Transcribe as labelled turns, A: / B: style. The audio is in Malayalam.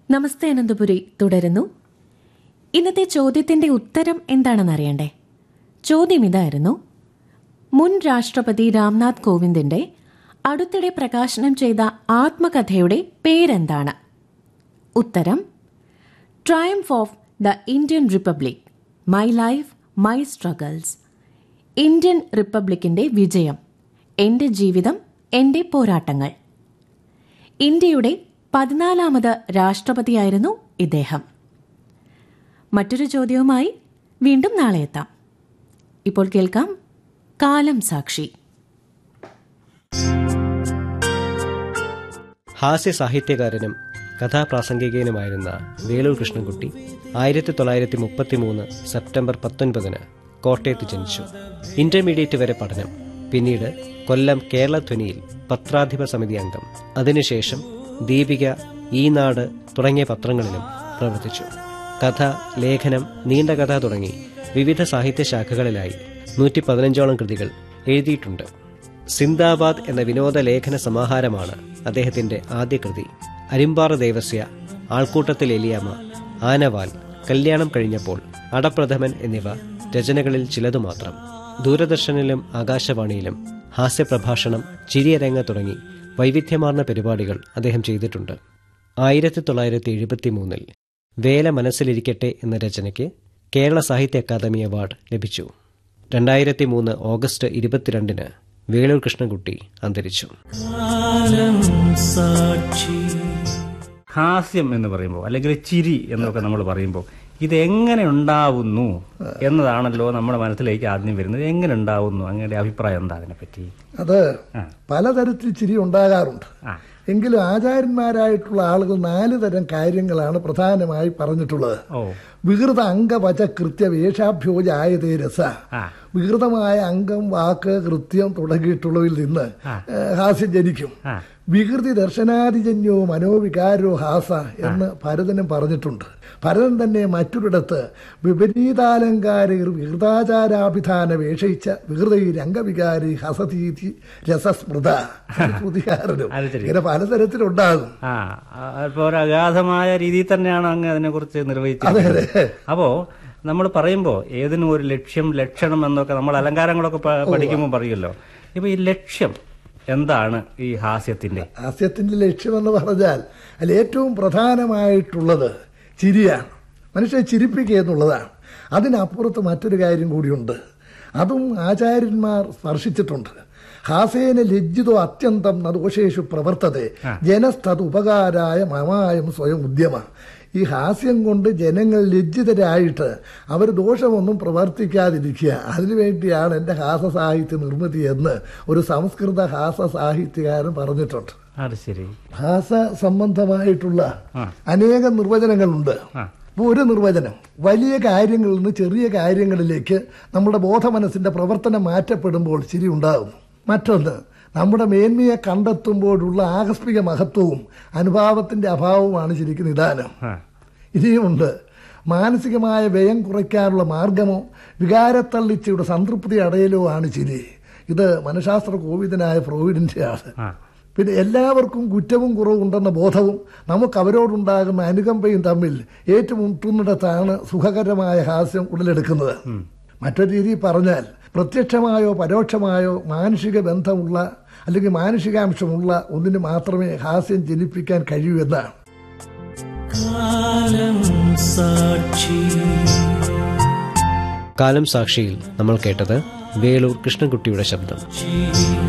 A: നമസ്തേ അനന്തപുരി തുടരുന്നു ഇന്നത്തെ ചോദ്യത്തിന്റെ ഉത്തരം എന്താണെന്ന് അറിയണ്ടേ ചോദ്യം ഇതായിരുന്നു മുൻ രാഷ്ട്രപതി രാംനാഥ് കോവിന്ദിന്റെ അടുത്തിടെ പ്രകാശനം ചെയ്ത ആത്മകഥയുടെ പേരെന്താണ് ഉത്തരം triumph of the Indian republic my life my struggles Indian റിപ്പബ്ലിക്കിന്റെ വിജയം എന്റെ ജീവിതം എന്റെ പോരാട്ടങ്ങൾ ഇന്ത്യയുടെ പതിനാലാമത് രാഷ്ട്രപതിയായിരുന്നു ഇദ്ദേഹം മറ്റൊരു ചോദ്യവുമായി വീണ്ടും നാളെ എത്താം ഇപ്പോൾ കേൾക്കാം കാലം സാക്ഷി
B: ഹാസ്യ സാഹിത്യകാരനും കഥാപ്രാസംഗികനുമായിരുന്ന വേളൂർ കൃഷ്ണൻകുട്ടി ആയിരത്തി തൊള്ളായിരത്തി മുപ്പത്തി മൂന്ന് സെപ്റ്റംബർ പത്തൊൻപതിന് കോട്ടയത്ത് ജനിച്ചു ഇന്റർമീഡിയറ്റ് വരെ പഠനം പിന്നീട് കൊല്ലം കേരളധ്വനിയിൽ പത്രാധിപ സമിതി അംഗം അതിനുശേഷം ദീപിക ഈനാട് തുടങ്ങിയ പത്രങ്ങളിലും പ്രവർത്തിച്ചു കഥ ലേഖനം നീണ്ട കഥ തുടങ്ങി വിവിധ സാഹിത്യ ശാഖകളിലായി നൂറ്റി പതിനഞ്ചോളം കൃതികൾ എഴുതിയിട്ടുണ്ട് സിന്ദാബാദ് എന്ന വിനോദ ലേഖന സമാഹാരമാണ് അദ്ദേഹത്തിന്റെ ആദ്യ കൃതി അരിമ്പാറ ദേവസ്യ ആൾക്കൂട്ടത്തിൽ എലിയാമ ആനവാൽ കല്യാണം കഴിഞ്ഞപ്പോൾ അടപ്രഥമൻ എന്നിവ രചനകളിൽ ചിലതു മാത്രം ദൂരദർശനിലും ആകാശവാണിയിലും ഹാസ്യപ്രഭാഷണം ചിരിയരങ്ങ തുടങ്ങി വൈവിധ്യമാർന്ന പരിപാടികൾ അദ്ദേഹം ചെയ്തിട്ടുണ്ട് ആയിരത്തി തൊള്ളായിരത്തി എഴുപത്തി മൂന്നിൽ വേല മനസ്സിലിരിക്കട്ടെ എന്ന രചനയ്ക്ക് കേരള സാഹിത്യ അക്കാദമി അവാർഡ് ലഭിച്ചു രണ്ടായിരത്തി മൂന്ന് ഓഗസ്റ്റ് ഇരുപത്തിരണ്ടിന് വേളൂർ കൃഷ്ണൻകുട്ടി അന്തരിച്ചു
C: ഹാസ്യം എന്ന് പറയുമ്പോൾ അല്ലെങ്കിൽ ചിരി എന്നൊക്കെ നമ്മൾ പറയുമ്പോൾ ഇതെങ്ങനെ ഉണ്ടാവുന്നു എന്നതാണല്ലോ നമ്മുടെ മനസ്സിലേക്ക് ആദ്യം വരുന്നത് എങ്ങനെ ഉണ്ടാവുന്നു അങ്ങയുടെ അഭിപ്രായം എന്താ അതിനെപ്പറ്റി
D: അത് പലതരത്തിൽ ചിരി ഉണ്ടാകാറുണ്ട്
C: ആ.
D: എങ്കിലും ആചാര്യന്മാരായിട്ടുള്ള ആളുകൾ നാല് തരം കാര്യങ്ങളാണ് പ്രധാനമായി പറഞ്ഞിട്ടുള്ളത്
C: ഓ
D: വികൃത അംഗവച കൃത്യ വേഷാഭ്യോജ ആയതേ രസ
C: ആ.
D: വികൃതമായ അംഗം വാക്ക് കൃത്യം തുടങ്ങിയിട്ടുള്ളതിൽ നിന്ന് ഏഹ്, ഹാസ്യം ജനിക്കും
C: ആ.
D: വികൃതി ദർശനാദിജന്യോ മനോവികാരോ ഹാസ എന്ന് ഭരതനും പറഞ്ഞിട്ടുണ്ട് ഭരതൻ തന്നെ മറ്റൊരിടത്ത് വിപരീതാലങ്കാരൈർ വികൃതാചാരാഭിധാന വേഷയിച്ച വികൃതൈർ അംഗവികാരി ഹസതീതി രസസ്മൃത ശ്രുതികാരനും
C: അത് ശരി.
D: ഇങ്ങനെ പലതരത്തിലുണ്ടാകും
C: ആ അല്പം ഒരു അഗാധമായ രീതിയിൽ തന്നെയാണ് അങ്ങ് അതിനെക്കുറിച്ച് നിർവഹിച്ചത് അപ്പോ നമ്മൾ പറയുമ്പോൾ ഏതിനും ഒരു ലക്ഷ്യം ലക്ഷണം എന്നൊക്കെ നമ്മൾ അലങ്കാരങ്ങളൊക്കെ പ- പഠിക്കുമ്പോൾ പറയുമല്ലോ ഇപ്പൊ ഈ ലക്ഷ്യം എന്താണ് ഈ ഹാസ്യത്തിന്റെ
D: ഹാസ്യത്തിന്റെ ലക്ഷ്യമെന്ന് പറഞ്ഞാൽ അതിൽ ഏറ്റവും പ്രധാനമായിട്ടുള്ളത് ചിരിയാണ് മനുഷ്യനെ ചിരിപ്പിക്കുക എന്നുള്ളതാണ് അതിനപ്പുറത്ത് മറ്റൊരു കാര്യം കൂടിയുണ്ട് അതും ആചാര്യന്മാർ സ്പർശിച്ചിട്ടുണ്ട് ഹാസേന ലജ്ജിതോ അത്യന്തം നദോഷേഷു പ്രവർത്തതെ ജനസ്തത് ഉപകാരായ മമായം സ്വയം ഉദ്യമ ഈ ഹാസ്യം കൊണ്ട് ജനങ്ങൾ ലജ്ജിതരായിട്ട് അവർ ദോഷമൊന്നും പ്രവർത്തിക്കാതിരിക്കുക അതിനുവേണ്ടിയാണ് എൻ്റെ ഹാസ സാഹിത്യ നിർമ്മിതി എന്ന് ഒരു സംസ്കൃത ഹാസ സാഹിത്യകാരൻ പറഞ്ഞിട്ടുണ്ട്
C: അത് ശരി
D: ഭാഷ സംബന്ധമായിട്ടുള്ള
C: ആ.
D: അനേകം നിർവചനങ്ങളുണ്ട്
C: ആ.
D: ഇപ്പോൾ ഒരു നിർവചനം വലിയ കാര്യങ്ങളിൽ നിന്ന് ചെറിയ കാര്യങ്ങളിലേക്ക് നമ്മുടെ ബോധമനസ്സിന്റെ പ്രവർത്തനം മാറ്റപ്പെടുമ്പോൾ ചിരി ഉണ്ടാകുന്നു മറ്റൊന്ന് നമ്മുടെ മേന്മയെ കണ്ടെത്തുമ്പോഴുള്ള ആകസ്മിക മഹത്വവും അനുഭാവത്തിന്റെ അഭാവവുമാണ് ശരിക്കും നിദാനം
C: ആ.
D: ഇനിയുമുണ്ട് മാനസികമായ വ്യയം കുറയ്ക്കാനുള്ള മാർഗമോ വികാരത്തള്ളിച്ചയുടെ സംതൃപ്തി അടയലോ ആണ് ചിരി ഇത് മനഃശാസ്ത്ര കോവിദനായ ഫ്രോയിഡിന്റെയാണ്
C: ആ.
D: പിന്നെ എല്ലാവർക്കും കുറ്റവും കുറവും ഉണ്ടെന്ന ബോധവും നമുക്ക് അവരോടുണ്ടാകുന്ന അനുകമ്പയും തമ്മിൽ ഏറ്റുമുട്ടുന്നിടത്താണ് സുഖകരമായ ഹാസ്യം ഉടലെടുക്കുന്നത് മറ്റൊരു രീതിയിൽ പറഞ്ഞാൽ പ്രത്യക്ഷമായോ പരോക്ഷമായോ മാനുഷിക ബന്ധമുള്ള അല്ലെങ്കിൽ മാനുഷികാംശമുള്ള ഒന്നിന് മാത്രമേ ഹാസ്യം ജനിപ്പിക്കാൻ കഴിയൂ എന്നാണ്
B: കാലം സാക്ഷിയിൽ നമ്മൾ കേട്ടത് വേളൂർ കൃഷ്ണൻകുട്ടിയുടെ ശബ്ദം